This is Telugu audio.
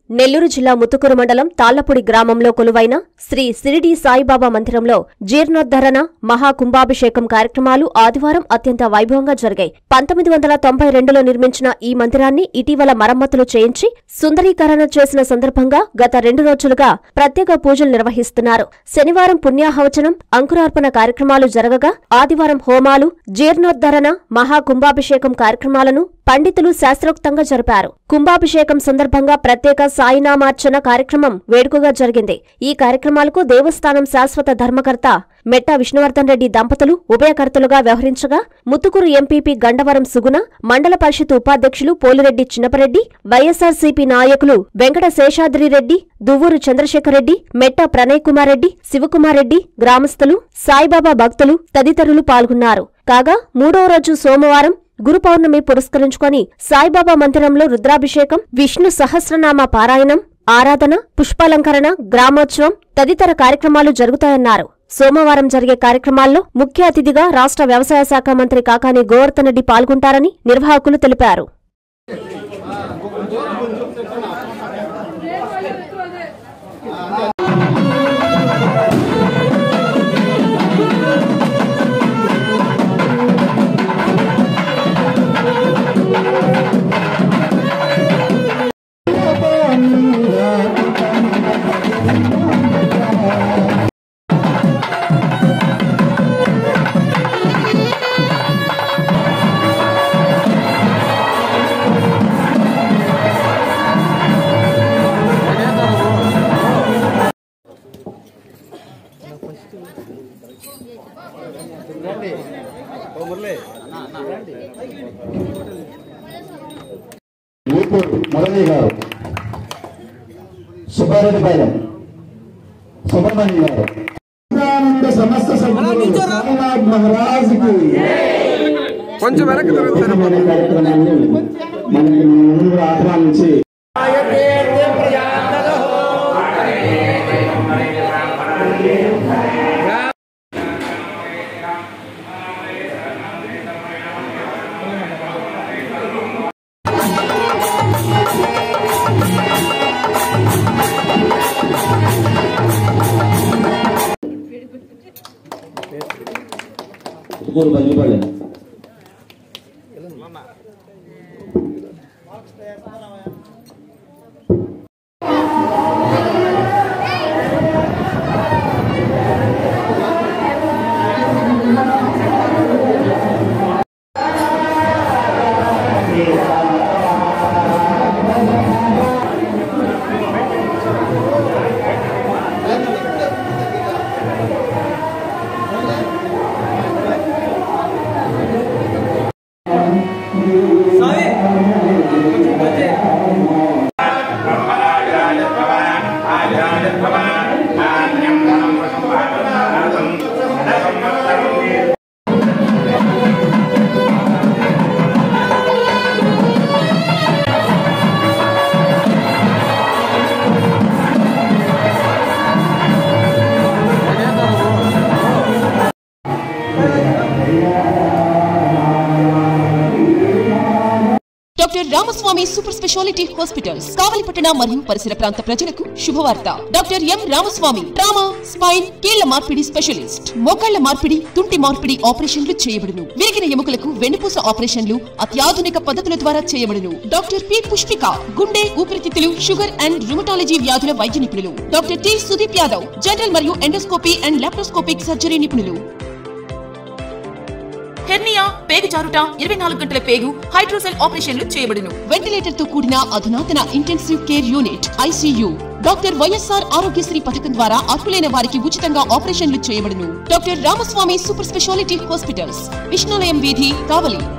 నెల్లూరు జిల్లా ముతుకూరు మండలం తాళ్లపూడి గ్రామంలో కొలువైన శ్రీ సిరిడి సాయిబాబా మందిరంలో జీర్ణోద్ధరణ మహాకుంభాభిషేకం కార్యక్రమాలు ఆదివారం అత్యంత వైభవంగా జరిగాయి పంతొమ్మిది వందల తొంభై రెండులో నిర్మించిన ఈ మందిరాన్ని ఇటీవల మరమ్మతులు చేయించి సుందరీకరణ చేసిన సందర్భంగా గత రెండు రోజులుగా ప్రత్యేక పూజలు నిర్వహిస్తున్నారు శనివారం పుణ్యాహవచనం అంకురార్పణ కార్యక్రమాలు జరగగా ఆదివారం హోమాలు జీర్ణోద్ధరణ మహాకుంభాభిషేకం కార్యక్రమాలను పండితులు శాస్త్రోక్తంగా జరిపారు కుంభాభిషేకం సందర్భంగా ప్రత్యేక సాయినామార్చన కార్యక్రమం వేడుకగా జరిగింది ఈ కార్యక్రమాలకు దేవస్థానం శాశ్వత ధర్మకర్త మెట్ట విష్ణువర్ధన్ రెడ్డి దంపతులు ఉభయకర్తలుగా వ్యవహరించగా ముత్తుకూరు ఎంపీపీ గండవరం సుగుణ మండల పరిషత్ ఉపాధ్యక్షులు పోలిరెడ్డి చిన్నపరెడ్డి వైఎస్సార్సీపీ నాయకులు వెంకట శేషాద్రిరెడ్డి దువ్వూరు చంద్రశేఖర్ రెడ్డి మెట్ట ప్రణయ్ కుమార్ రెడ్డి శివకుమార్ రెడ్డి గ్రామస్తులు సాయిబాబా భక్తులు తదితరులు పాల్గొన్నారు కాగా మూడవ రోజు సోమవారం గురు పౌర్ణమి పురస్కరించుకొని సాయిబాబా మందిరంలో రుద్రాభిషేకం విష్ణు సహస్రనామ పారాయణం ఆరాధన పుష్పాలంకరణ గ్రామోత్సవం తదితర కార్యక్రమాలు జరుగుతాయన్నారు సోమవారం జరిగే కార్యక్రమాల్లో ముఖ్య అతిథిగా రాష్ట్ర వ్యవసాయ శాఖ మంత్రి కాకాని గోవర్ధన్ రెడ్డి పాల్గొంటారని నిర్వాహకులు తెలిపారు ఊపూరు మురళి గారు సుబ్బారెడ్డిపాలెం సుబ్రహ్మణ్యం గారు ఆనంద సమస్త సభ్యులు సాయినాథ్ మహారాజ్ కి కొంచెం వెనక్కి తిరుగుతారు అద్భుతమైన కార్యక్రమాన్ని మనకి ముందు ఆహ్వానించి ఊరు Ballipalle doctor Ramaswamy super speciality hospitals కావలిపట్టణ మరియు పరిసర ప్రాంత ప్రజలకు శుభవార్త doctor M Ramaswamy trauma spine కీళ్ల మార్పిడి స్పెషలిస్ట్ మోకాళ్ల మార్పిడి తుంటి మార్పిడి ఆపరేషన్లు చేయబడును విరిగిన ఎముకలకు వెన్నుపూస ఆపరేషన్లు అత్యాధునిక పద్ధతుల ద్వారా చేయబడును డాక్టర్ పి పుష్పిక గుండె ఊపిరితిత్తులు షుగర్ అండ్ రుమటాలజీ వ్యాధుల వైద్య నిపుణులు doctor T Sudeep Yadav general మరియు ఎండోస్కోపీ అండ్ లాప్రోస్కోపిక్ సర్జరీ నిపుణులు హెర్నియా పేగు జారుట ఇరవై నాలుగు గంటల పేగు హైడ్రోసెల్ ఆపరేషన్లు చేయబడును వెంటిలేటర్ తో కూడిన అధునాతన intensive care unit ICU doctor YSR Aarogyasri పథకం ద్వారా అర్హులైన వారికి ఉచితంగా ఆపరేషన్లు చేయబడును doctor Ramaswamy super speciality hospitals Vishnulayam వీధి కావలి